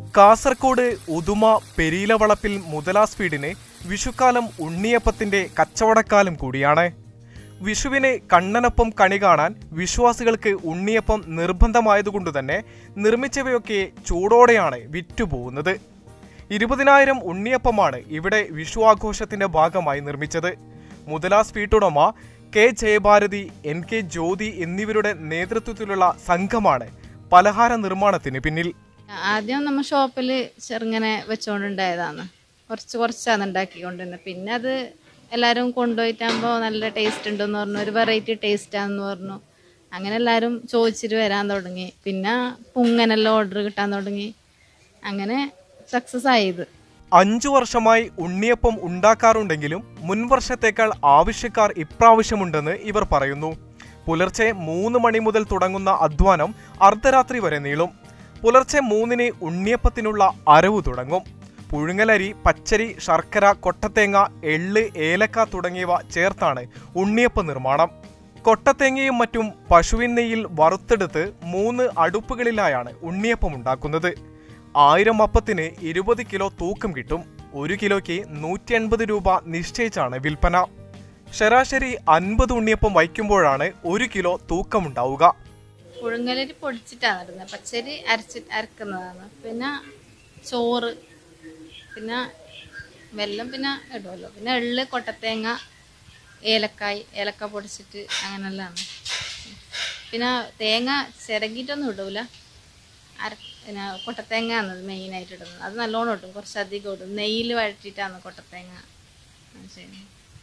കാസർകോട് ഉദുമ പെരീലവളപ്പിൽ മുതലാസ് വീടിന് വിഷുക്കാലം ഉണ്ണിയപ്പത്തിന്റെ കച്ചവടക്കാലം കൂടിയാണ് വിഷുവിന് കണ്ണനൊപ്പം കണി കാണാൻ വിശ്വാസികൾക്ക് ഉണ്ണിയപ്പം നിർബന്ധമായതുകൊണ്ട് തന്നെ നിർമ്മിച്ചവയൊക്കെ ചൂടോടെയാണ് വിറ്റുപോകുന്നത് ഇരുപതിനായിരം ഉണ്ണിയപ്പമാണ് ഇവിടെ വിഷു ആഘോഷത്തിന്റെ ഭാഗമായി നിർമ്മിച്ചത് മുതലാസ് വീട്ടുടമ K Jayabharathi N K Jyothi എന്നിവരുടെ നേതൃത്വത്തിലുള്ള സംഘമാണ് പലഹാര നിർമ്മാണത്തിന് പിന്നിൽ ആദ്യം നമ്മ ഷോപ്പിൽ ചെറുങ്ങനെ വെച്ചുകൊണ്ടുണ്ടായതാണ് കുറച്ച് കുറച്ചാണ് ഉണ്ടാക്കിക്കൊണ്ടിരുന്നത് പിന്നെ അത് എല്ലാവരും കൊണ്ടുപോയിട്ടാകുമ്പോൾ നല്ല ടേസ്റ്റ് ഉണ്ടെന്ന് പറഞ്ഞു ഒരു വെറൈറ്റി ടേസ്റ്റാന്ന് പറഞ്ഞു അങ്ങനെ എല്ലാവരും ചോദിച്ചിട്ട് വരാൻ തുടങ്ങി പിന്നെ പുങ്ങനെല്ലാം ഓർഡർ കിട്ടാൻ തുടങ്ങി അങ്ങനെ സക്സസ് ആയത് അഞ്ചു വർഷമായി ഉണ്ണിയപ്പം ഉണ്ടാക്കാറുണ്ടെങ്കിലും മുൻ വർഷത്തേക്കാൾ ആവശ്യക്കാർ ഇപ്രാവശ്യമുണ്ടെന്ന് ഇവർ പറയുന്നു പുലർച്ചെ മൂന്ന് മണി മുതൽ തുടങ്ങുന്ന അധ്വാനം അർദ്ധരാത്രി വരെ നീളും പുലർച്ചെ മൂന്നിന് ഉണ്ണിയപ്പത്തിനുള്ള അരവ് തുടങ്ങും പുഴുങ്ങലരി പച്ചരി ശർക്കര കൊട്ടത്തേങ്ങ എള്ള് ഏലക്ക തുടങ്ങിയവ ചേർത്താണ് ഉണ്ണിയപ്പ നിർമ്മാണം കൊട്ടത്തേങ്ങയും മറ്റും പശുവിൻ നെയ്യിൽ വറുത്തെടുത്ത് മൂന്ന് അടുപ്പുകളിലായാണ് ഉണ്ണിയപ്പം ഉണ്ടാക്കുന്നത് ആയിരം അപ്പത്തിന് ഇരുപത് കിലോ തൂക്കം കിട്ടും ഒരു കിലോയ്ക്ക് നൂറ്റി അൻപത് രൂപ നിശ്ചയിച്ചാണ് വിൽപ്പന ശരാശരി അൻപത് ഉണ്ണിയപ്പം വയ്ക്കുമ്പോഴാണ് ഒരു കിലോ തൂക്കമുണ്ടാവുക പുഴുങ്ങലരി പൊടിച്ചിട്ടാണ് ഇടുന്നത് പച്ചരി അരച്ച് അരക്കുന്നതാണ് പിന്നെ ചോറ് പിന്നെ വെല്ലം പിന്നെ ഇടുമല്ലോ പിന്നെ എള്ള് കൊട്ടത്തേങ്ങ ഏലക്കായ് ഏലക്ക പൊടിച്ചിട്ട് അങ്ങനെല്ലാം പിന്നെ തേങ്ങ ചിരകിയിട്ടൊന്നും ഇടൂല അര പിന്നെ കൊട്ടത്തേങ്ങ ആണ് മെയിനായിട്ട് ഇടുന്നത് അത് നല്ലോണം ഇടും കുറച്ചധികം ഇടും നെയ്യിൽ വഴറ്റിയിട്ടാണ് കൊട്ടത്തേങ്ങ ചെയ്യുന്നത്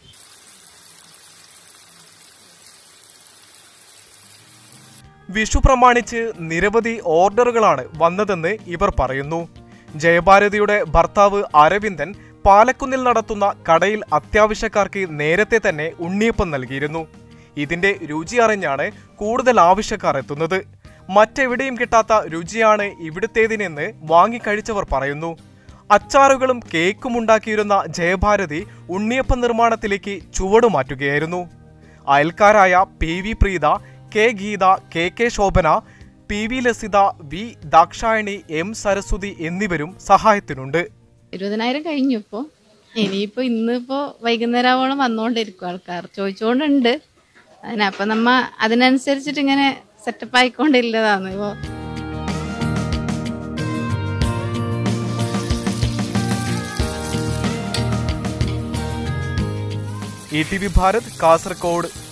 വിഷു പ്രമാണിച്ച് നിരവധി ഓർഡറുകളാണ് വന്നതെന്ന് ഇവർ പറയുന്നു ജയഭാരതിയുടെ ഭർത്താവ് അരവിന്ദൻ പാലക്കുന്നിൽ നടത്തുന്ന കടയിൽ അത്യാവശ്യക്കാർക്ക് നേരത്തെ തന്നെ ഉണ്ണിയപ്പം നൽകിയിരുന്നു ഇതിന്റെ രുചി അറിഞ്ഞാണ് കൂടുതൽ ആവശ്യക്കാർ എത്തുന്നത് മറ്റെവിടെയും കിട്ടാത്ത രുചിയാണ് ഇവിടുത്തേതിനെന്ന് വാങ്ങിക്കഴിച്ചവർ പറയുന്നു അച്ചാറുകളും കേക്കും ഉണ്ടാക്കിയിരുന്ന ജയഭാരതി ഉണ്ണിയപ്പം നിർമ്മാണത്തിലേക്ക് ചുവടുമാറ്റുകയായിരുന്നു അയൽക്കാരായ P V Preetha K Geetha K K Shobhana P V Lasitha V Dakshayani M Saraswathi എന്നിവരും സഹായത്തിനുണ്ട് ഇരുപതിനായിരം കഴിഞ്ഞു ഇപ്പോൾ ഇനിയിപ്പോൾ ഇന്നിപ്പോൾ വൈകുന്നേരം ആവോളം വന്നുകൊണ്ടിരിക്കും ആൾക്കാർ ചോദിച്ചുകൊണ്ടുണ്ട് അതിന് അപ്പം നമ്മ അതിനനുസരിച്ചിട്ട് ഇങ്ങനെ സെറ്റപ്പ് ആയിക്കൊണ്ടില്ലതാണ് ഇപ്പോൾ E T V Bharat Kasaragod